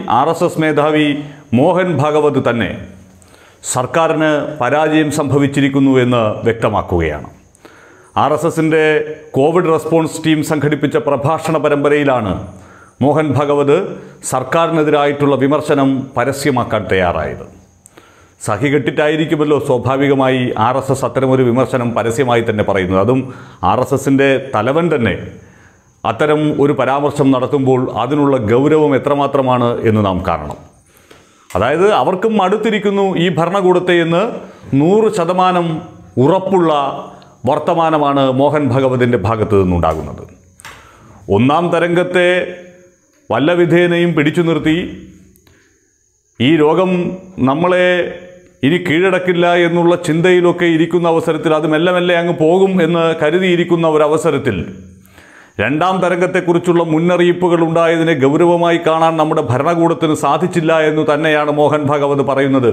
R S S മേധാവി മോഹൻ ഭാഗവത് തന്നെ സർക്കാരിന് പരാജയം സംഭവിച്ചിരിക്കുന്നു എന്ന് വ്യക്തമാക്കുകയാണ് ആർ എസ് എസിൻ്റെ കോവിഡ് റെസ്പോൺസ് ടീം സംഘടിപ്പിച്ച പ്രഭാഷണ പരമ്പരയിലാണ് മോഹൻ ഭഗവത് സർക്കാരിനെതിരായിട്ടുള്ള വിമർശനം പരസ്യമാക്കാൻ തയ്യാറായത് സഹികെട്ടിട്ടായിരിക്കുമല്ലോ സ്വാഭാവികമായി ആർ എസ് എസ് അത്തരമൊരു വിമർശനം പരസ്യമായി തന്നെ പറയുന്നത് അതും ആർ എസ് എസിൻ്റെ തലവൻ തന്നെ അത്തരം ഒരു പരാമർശം നടത്തുമ്പോൾ അതിനുള്ള ഗൗരവം എത്രമാത്രമാണ് എന്ന് നാം കാണണം അതായത് അവർക്കും അടുത്തിരിക്കുന്നു ഈ ഭരണകൂടത്തെ എന്ന് നൂറ് ശതമാനം ഉറപ്പുള്ള വർത്തമാനമാണ് മോഹൻ ഭഗവതിൻ്റെ ഭാഗത്തു നിന്നുണ്ടാകുന്നത് ഒന്നാം തരംഗത്തെ വല്ല വിധേനയും പിടിച്ചു നിർത്തി ഈ രോഗം നമ്മളെ ഇനി കീഴടക്കില്ല എന്നുള്ള ചിന്തയിലൊക്കെ ഇരിക്കുന്ന അവസരത്തിൽ അത് മെല്ലെ മെല്ലെ അങ്ങ് പോകും എന്ന് കരുതിയിരിക്കുന്ന ഒരവസരത്തിൽ രണ്ടാം തരംഗത്തെക്കുറിച്ചുള്ള മുന്നറിയിപ്പുകൾ ഉണ്ടായതിനെ ഗൗരവമായി കാണാൻ നമ്മുടെ ഭരണകൂടത്തിന് സാധിച്ചില്ല എന്ന് തന്നെയാണ് മോഹൻ ഭാഗവത് പറയുന്നത്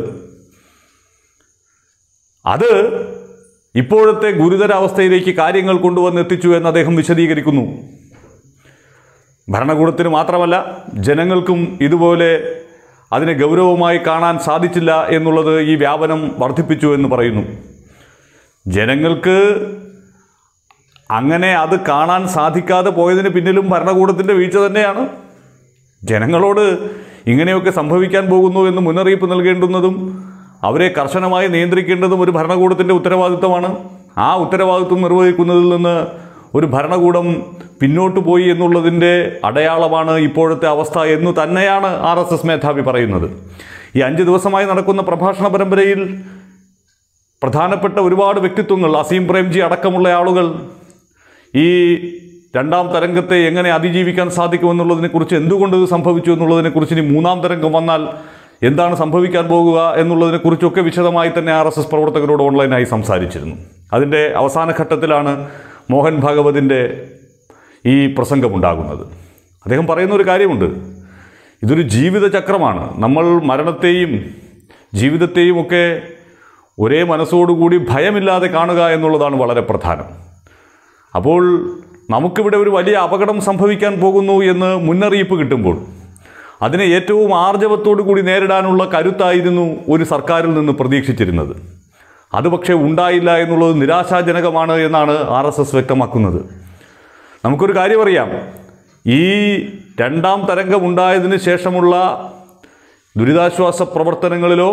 അത് ഇപ്പോഴത്തെ ഗുരുതരാവസ്ഥയിലേക്ക് കാര്യങ്ങൾ കൊണ്ടുവന്ന് എത്തിച്ചു എന്ന് അദ്ദേഹം വിശദീകരിക്കുന്നു ഭരണകൂടത്തിന് മാത്രമല്ല ജനങ്ങൾക്കും ഇതുപോലെ അതിനെ ഗൗരവമായി കാണാൻ സാധിച്ചില്ല എന്നുള്ളത് ഈ വ്യാപനം വർദ്ധിപ്പിച്ചു എന്ന് പറയുന്നു ജനങ്ങൾക്ക് അങ്ങനെ അത് കാണാൻ സാധിക്കാതെ പോയതിന് പിന്നിലും ഭരണകൂടത്തിൻ്റെ വീഴ്ച തന്നെയാണ് ജനങ്ങളോട് ഇങ്ങനെയൊക്കെ സംഭവിക്കാൻ പോകുന്നു എന്ന് മുന്നറിയിപ്പ് നൽകേണ്ടുന്നതും അവരെ കർശനമായി നിയന്ത്രിക്കേണ്ടതും ഒരു ഭരണകൂടത്തിൻ്റെ ഉത്തരവാദിത്തമാണ് ആ ഉത്തരവാദിത്വം നിർവഹിക്കുന്നതിൽ നിന്ന് ഒരു ഭരണകൂടം പിന്നോട്ട് പോയി എന്നുള്ളതിൻ്റെ അടയാളമാണ് ഇപ്പോഴത്തെ അവസ്ഥ എന്ന് തന്നെയാണ് ആർ എസ് എസ് മേധാവി പറയുന്നത് ഈ അഞ്ച് ദിവസമായി നടക്കുന്ന പ്രഭാഷണ പരമ്പരയിൽ പ്രധാനപ്പെട്ട ഒരുപാട് വ്യക്തിത്വങ്ങൾ അസീം പ്രേംജി അടക്കമുള്ള ആളുകൾ ഈ രണ്ടാം തരംഗത്തെ എങ്ങനെ അതിജീവിക്കാൻ സാധിക്കുമെന്നുള്ളതിനെക്കുറിച്ച് എന്തുകൊണ്ട് ഇത് സംഭവിച്ചു എന്നുള്ളതിനെക്കുറിച്ച് ഇനി മൂന്നാം തരംഗം വന്നാൽ എന്താണ് സംഭവിക്കാൻ പോകുക എന്നുള്ളതിനെക്കുറിച്ചൊക്കെ വിശദമായി തന്നെ ആർ എസ് എസ് പ്രവർത്തകരോട് ഓൺലൈനായി സംസാരിച്ചിരുന്നു അതിൻ്റെ അവസാന ഘട്ടത്തിലാണ് മോഹൻ ഭാഗവതിൻ്റെ ഈ പ്രസംഗമുണ്ടാകുന്നത് അദ്ദേഹം പറയുന്ന ഒരു കാര്യമുണ്ട് ഇതൊരു ജീവിതചക്രമാണ് നമ്മൾ മരണത്തെയും ജീവിതത്തെയും ഒക്കെ ഒരേ മനസ്സോടുകൂടി ഭയമില്ലാതെ കാണുക എന്നുള്ളതാണ് വളരെ പ്രധാനം അപ്പോൾ നമുക്കിവിടെ ഒരു വലിയ അപകടം സംഭവിക്കാൻ പോകുന്നു എന്ന് മുന്നറിയിപ്പ് കിട്ടുമ്പോൾ അതിനെ ഏറ്റവും ആർജവത്തോടു കൂടി നേരിടാനുള്ള കരുത്തായിരുന്നു ഒരു സർക്കാരിൽ നിന്ന് പ്രതീക്ഷിച്ചിരുന്നത് അത് പക്ഷേ ഉണ്ടായില്ല എന്നുള്ളത് നിരാശാജനകമാണ് എന്നാണ് ആർ എസ് എസ് വ്യക്തമാക്കുന്നത് നമുക്കൊരു കാര്യം അറിയാം ഈ രണ്ടാം തരംഗം ഉണ്ടായതിന് ശേഷമുള്ള ദുരിതാശ്വാസ പ്രവർത്തനങ്ങളിലോ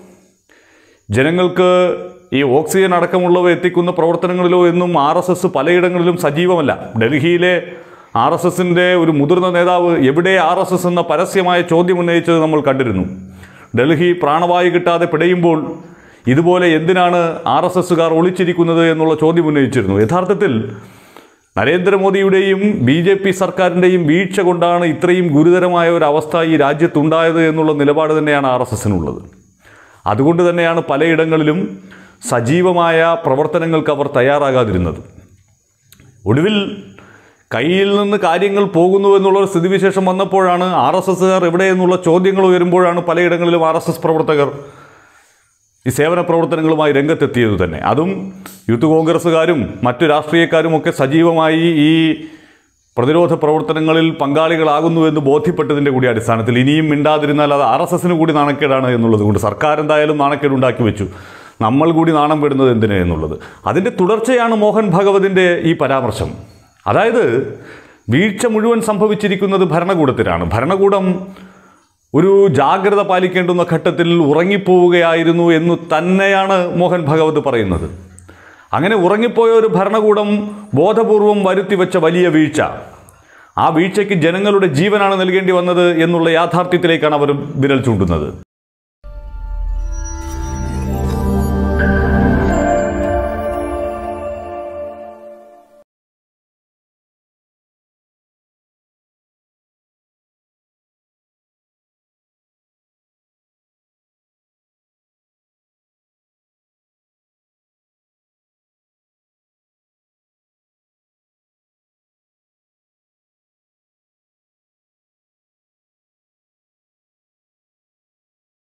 ജനങ്ങൾക്ക് ഈ ഓക്സിജൻ അടക്കമുള്ളവ എത്തിക്കുന്ന പ്രവർത്തനങ്ങളിലോ എന്നും ആർ എസ് എസ് പലയിടങ്ങളിലും സജീവമല്ല ഡൽഹിയിലെ ആർ എസ് എസിൻ്റെ ഒരു മുതിർന്ന നേതാവ് എവിടെ ആർ എസ് എസ് എന്ന പരസ്യമായ ചോദ്യം ഉന്നയിച്ചത് നമ്മൾ കണ്ടിരുന്നു ഡൽഹി പ്രാണവായു കിട്ടാതെ പിടയുമ്പോൾ ഇതുപോലെ എന്തിനാണ് ആർ എസ് എസ്സുകാർ ഒളിച്ചിരിക്കുന്നത് എന്നുള്ള ചോദ്യം ഉന്നയിച്ചിരുന്നു യഥാർത്ഥത്തിൽ നരേന്ദ്രമോദിയുടെയും ബി ജെ പി സർക്കാരിൻ്റെയും വീഴ്ച കൊണ്ടാണ് ഇത്രയും ഗുരുതരമായ ഒരു അവസ്ഥ ഈ രാജ്യത്തുണ്ടായത് എന്നുള്ള നിലപാട് തന്നെയാണ് ആർ എസ് എസിനുള്ളത് അതുകൊണ്ട് തന്നെയാണ് പലയിടങ്ങളിലും സജീവമായ പ്രവർത്തനങ്ങൾക്ക് അവർ തയ്യാറാകാതിരുന്നത് ഒടുവിൽ കയ്യിൽ നിന്ന് കാര്യങ്ങൾ പോകുന്നു എന്നുള്ളൊരു സ്ഥിതിവിശേഷം വന്നപ്പോഴാണ് ആർ എസ് എസ്സുകാർ എവിടെ എന്നുള്ള ചോദ്യങ്ങൾ ഉയരുമ്പോഴാണ് പലയിടങ്ങളിലും ആർ എസ് എസ് പ്രവർത്തകർ ഈ സേവന പ്രവർത്തനങ്ങളുമായി രംഗത്തെത്തിയത് തന്നെ അതും യൂത്ത് കോൺഗ്രസ്സുകാരും മറ്റു രാഷ്ട്രീയക്കാരും ഒക്കെ സജീവമായി ഈ പ്രതിരോധ പ്രവർത്തനങ്ങളിൽ പങ്കാളികളാകുന്നു എന്ന് ബോധ്യപ്പെട്ടതിൻ്റെ കൂടി അടിസ്ഥാനത്തിൽ ഇനിയും മിണ്ടാതിരുന്നാൽ അത് ആർ എസ് എസിന് കൂടി നാണക്കേടാണ് എന്നുള്ളത് കൊണ്ട് സർക്കാർ എന്തായാലും നാണക്കേട് ഉണ്ടാക്കി വെച്ചു നമ്മൾ കൂടി നാണം വിടുന്നത് എന്തിന് എന്നുള്ളത് അതിൻ്റെ തുടർച്ചയാണ് മോഹൻ ഭഗവതിൻ്റെ ഈ പരാമർശം അതായത് വീഴ്ച മുഴുവൻ സംഭവിച്ചിരിക്കുന്നത് ഭരണകൂടത്തിലാണ് ഭരണകൂടം ഒരു ജാഗ്രത പാലിക്കേണ്ടുന്ന ഘട്ടത്തിൽ ഉറങ്ങിപ്പോവുകയായിരുന്നു എന്ന് തന്നെയാണ് മോഹൻ ഭഗവത് പറയുന്നത് അങ്ങനെ ഉറങ്ങിപ്പോയ ഒരു ഭരണകൂടം ബോധപൂർവം വരുത്തിവെച്ച വലിയ വീഴ്ച ആ വീഴ്ചയ്ക്ക് ജനങ്ങളുടെ ജീവനാണ് നൽകേണ്ടി വന്നത് എന്നുള്ള യാഥാർത്ഥ്യത്തിലേക്കാണ് അവർ വിരൽ ചൂണ്ടുന്നത്